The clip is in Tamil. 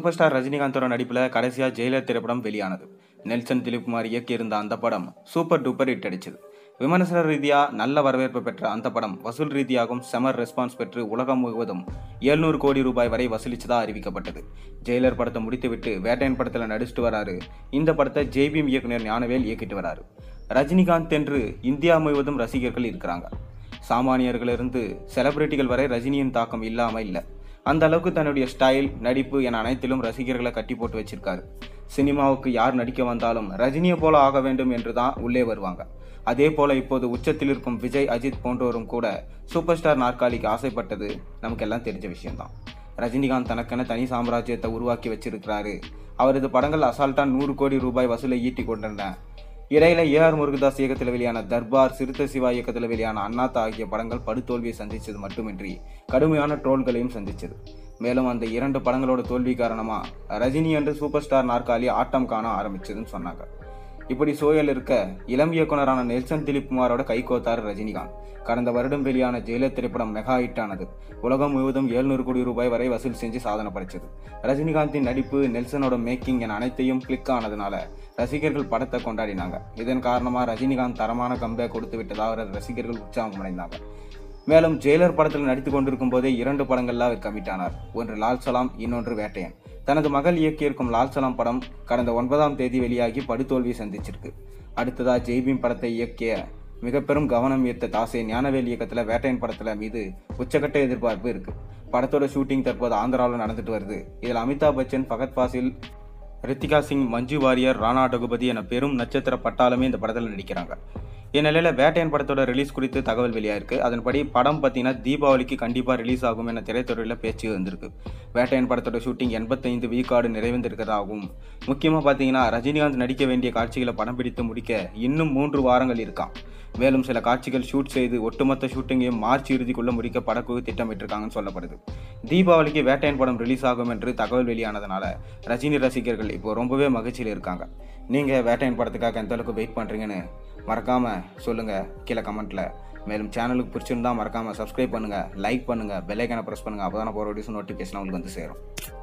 சூப்பர் ஸ்டார் ரஜினிகாந்தோட நடிப்பில் கடைசியாக ஜெயிலர் திரைப்படம் வெளியானது நெல்சன் திலீப்குமார் இயக்கியிருந்த அந்த படம் சூப்பர் டூப்பர் ஹிட் அடிச்சது விமர்சன ரீதியாக நல்ல வரவேற்பு பெற்ற அந்த படம் வசூல் ரீதியாகவும் செமர் ரெஸ்பான்ஸ் பெற்று உலகம் முழுவதும் 700 கோடி ரூபாய் வரை வசூலிச்சதா அறிவிக்கப்பட்டது ஜெயிலர் படத்தை முடித்துவிட்டு வேட்டையன் படத்தில் நடிச்சிட்டு வராரு இந்த படத்தை ஜெய்பீம் இயக்குனர் ஞானவேல் இயக்கிட்டு வராரு ரஜினிகாந்த் என்று இந்தியா முழுவதும் ரசிகர்கள் இருக்கிறாங்க சாமானியர்களிருந்து செலிபிரிட்டிகள் வரை ரஜினியின் தாக்கம் இல்லாமல் இல்லை அந்த அளவுக்கு தன்னுடைய ஸ்டைல் நடிப்பு என அனைத்திலும் ரசிகர்களை கட்டி போட்டு வச்சிருக்காரு சினிமாவுக்கு யார் நடிக்க வந்தாலும் ரஜினியை போல ஆக வேண்டும் என்று தான் உள்ளே வருவாங்க அதே போல இப்போது உச்சத்தில் இருக்கும் விஜய் அஜித் போன்றோரும் கூட சூப்பர் ஸ்டார் நாற்காலிக்கு ஆசைப்பட்டது நமக்கு எல்லாம் தெரிஞ்ச விஷயம்தான் ரஜினிகாந்த் தனக்கென தனி சாம்ராஜ்யத்தை உருவாக்கி வச்சிருக்கிறாரு அவரது படங்கள் அசால்ட்டா நூறு கோடி ரூபாய் வசூலை ஈட்டி கொண்டிருந்தன இடையில ஏ ஆர் முருகதாஸ் இயக்கத்தில் வெளியான தர்பார் சிறுத்தை சிவா இயக்கத்தில் வெளியான அண்ணாத்தா ஆகிய படங்கள் படுதோல்வியை சந்திச்சது மட்டுமின்றி கடுமையான ட்ரோல்களையும் சந்திச்சது மேலும் அந்த இரண்டு படங்களோட தோல்வி காரணமா ரஜினி என்று சூப்பர் ஸ்டார் நாற்காலி ஆட்டம் காண ஆரம்பிச்சதுன்னு சொன்னாங்க இப்படி சூழல் இருக்க இளம் இயக்குனரான நெல்சன் திலீப் குமாரோட கைகோத்தார் ரஜினிகாந்த் கடந்த வருடம் வெளியான ஜெயிலர் திரைப்படம் மெகா ஹிட் ஆனது உலகம் முழுவதும் 700 கோடி ரூபாய் வரை வசூல் செஞ்சு சாதனை படைச்சது ரஜினிகாந்தின் நடிப்பு நெல்சனோட மேக்கிங் என அனைத்தையும் கிளிக் ஆனதுனால ரசிகர்கள் படத்தை கொண்டாடினாங்க இதன் காரணமா ரஜினிகாந்த் தரமான கம்பேக் கொடுத்து விட்டதாக அவரது ரசிகர்கள் உற்சாகம் அடைந்தாங்க மேலும் ஜெயிலர் படத்தில் நடித்து கொண்டிருக்கும் போதே இரண்டு படங்கள்ல அவர் கமிட் ஆனார் ஒன்று லால் சலாம் இன்னொன்று வேட்டையன் தனது மகள் இயக்கியிருக்கும் லால் சலாம் படம் கடந்த ஒன்பதாம் தேதி வெளியாகி படுதோல்வி சந்திச்சிருக்கு அடுத்ததா ஜெய்பீம் படத்தை இயக்கிய மிக பெரும் கவனம் ஈர்த்த தாசே ஞானவேல் இயக்கத்துல வேட்டையன் படத்துல மீது உச்சக்கட்ட எதிர்பார்ப்பு இருக்கு படத்தோட ஷூட்டிங் தற்போது ஆந்திராவில் நடந்துட்டு வருது இதில் அமிதாப் பச்சன் ஃபகத் ஃபாசில் ரித்திகா சிங் மஞ்சு வாரியர் ராணா ரகுபதி என பெரும் நட்சத்திர பட்டாளமே இந்த படத்தில் நடிக்கிறாங்க இந்நிலையில் வேட்டையன் படத்தோட ரிலீஸ் குறித்து தகவல் வெளியாயிருக்கு அதன்படி படம் பார்த்தீங்கன்னா தீபாவளிக்கு கண்டிப்பாக ரிலீஸ் ஆகும் என திரைத்துறையில் பேச்சு வந்திருக்கு வேட்டையன் படத்தோட ஷூட்டிங் எண்பத்தைந்து வீக்காடு நிறைவந்திருக்கிறதாகவும் முக்கியமாக பார்த்தீங்கன்னா ரஜினிகாந்த் நடிக்க வேண்டிய காட்சிகளை படம் பிடித்து முடிக்க இன்னும் மூன்று வாரங்கள் இருக்காம் மேலும் சில காட்சிகள் ஷூட் செய்து ஒட்டுமொத்த ஷூட்டிங்கையும் மார்ச் இறுதிக்குள்ள முடிக்க படக்குழு திட்டமிட்டிருக்காங்கன்னு சொல்லப்படுது தீபாவளிக்கு வேட்டையன் படம் ரிலீஸ் ஆகும் என்று தகவல் வெளியானதுனால ரஜினி ரசிகர்கள் இப்போ ரொம்பவே மகிழ்ச்சியில் இருக்காங்க நீங்கள் வேட்டையன் படத்துக்காக எந்த அளவுக்கு வெயிட் பண்ணுறீங்கன்னு மறக்காமல் சொல்லுங்கள் கீழே கமெண்ட்டில் மேலும் சேனலுக்கு பிடிச்சிருந்தா மறக்காமல் சப்ஸ்கிரைப் பண்ணுங்கள் லைக் பண்ணுங்கள் பெல்லைக்கான ப்ரெஸ் பண்ணுங்கள் அப்போ தானே போகிற வீடியோஸ் நோட்டிஃபிகேஷன் உங்களுக்கு வந்து சேரும்